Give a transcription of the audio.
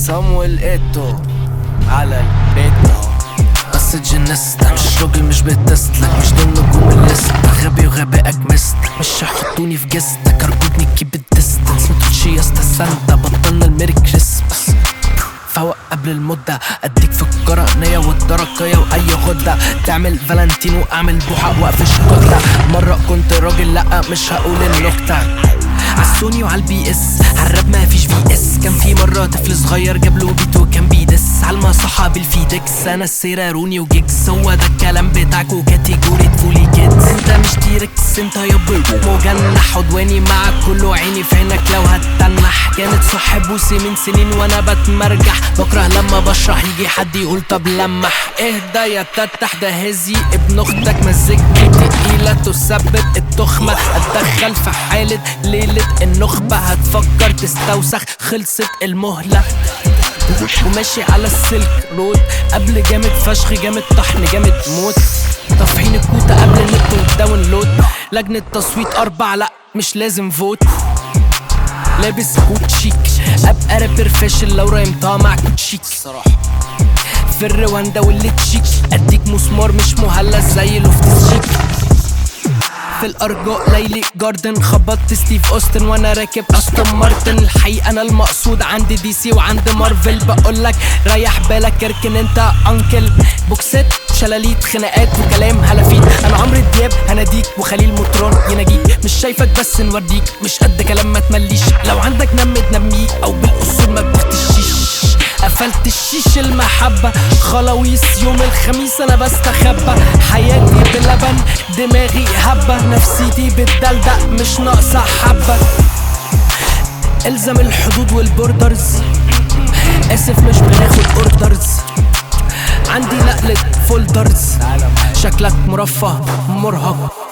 صامويل ايتو على البيت بس اتجنست مش راجل مش بتستلك مش ضمن نجوم الليست غبي وغبائك مستك مش هيحطوني في جستك ارجوك كيب الديستنس متقولش يا اسطى سانتا بطلنا الميري كريسماس فوق قبل المدة اديك في القرنية والدرقية واي غدة تعمل فالنتينو اعمل بوحة واقفش كتلة مرة كنت راجل لا مش هقول النكتة عالسوني وعالبي اس عالراب ما فيش في اس كان في مرة طفل صغير جاب له بيت وكان بيدس عالمصحة بالفيدكس انا السيرة روني وجيكس هو ده الكلام بتاعكو كاتيجوري تفولي كيدز انت مش تيركس انت يابا مجنح عدواني معك كله عيني في عينك لو هتتنح كانت صاحب بوسي من سنين وانا بتمرجح بكره لما بشرح يجي حد يقول طب لمح اهدى يا تتح ده هزي ابن اختك مزجتي تقيلة تسبب التخمة اتدخل في حالة ليلة النخبة هتفكر تستوسخ خلصت المهلة وماشي على السلك رود قبل جامد فشخ جامد طحن جامد موت طافحين الكوتة قبل النت والداونلود لجنة تصويت أربع لأ مش لازم فوت لابس كوت شيك ابقى رابر فاشل لو رايمتها مع كوت شيك الصراحة في الرواندا واللي تشيك اديك مسمار مش مهلس زي لوفت شيك في الارجاء ليلي جاردن خبطت ستيف اوستن وانا راكب استون مارتن الحقيقه انا المقصود عند دي سي وعند مارفل بقولك ريح بالك اركن انت انكل بوكسات شلاليت خناقات وكلام هلافيت انا عمرو دياب هناديك وخليل مطران يناجيك مش شايفك بس نوريك مش قد كلام ما تمليش لو عندك نم تنميه او بالاصول ما بتختشيش قفلت الشيش المحبة خلاويص يوم الخميس انا بستخبى حياتي بلبن دماغي هبة نفسيتي بتدلدق مش ناقصة حبة الزم الحدود والبوردرز اسف مش بناخد اوردرز عندي نقلة فولدرز شكلك مرفه مرهق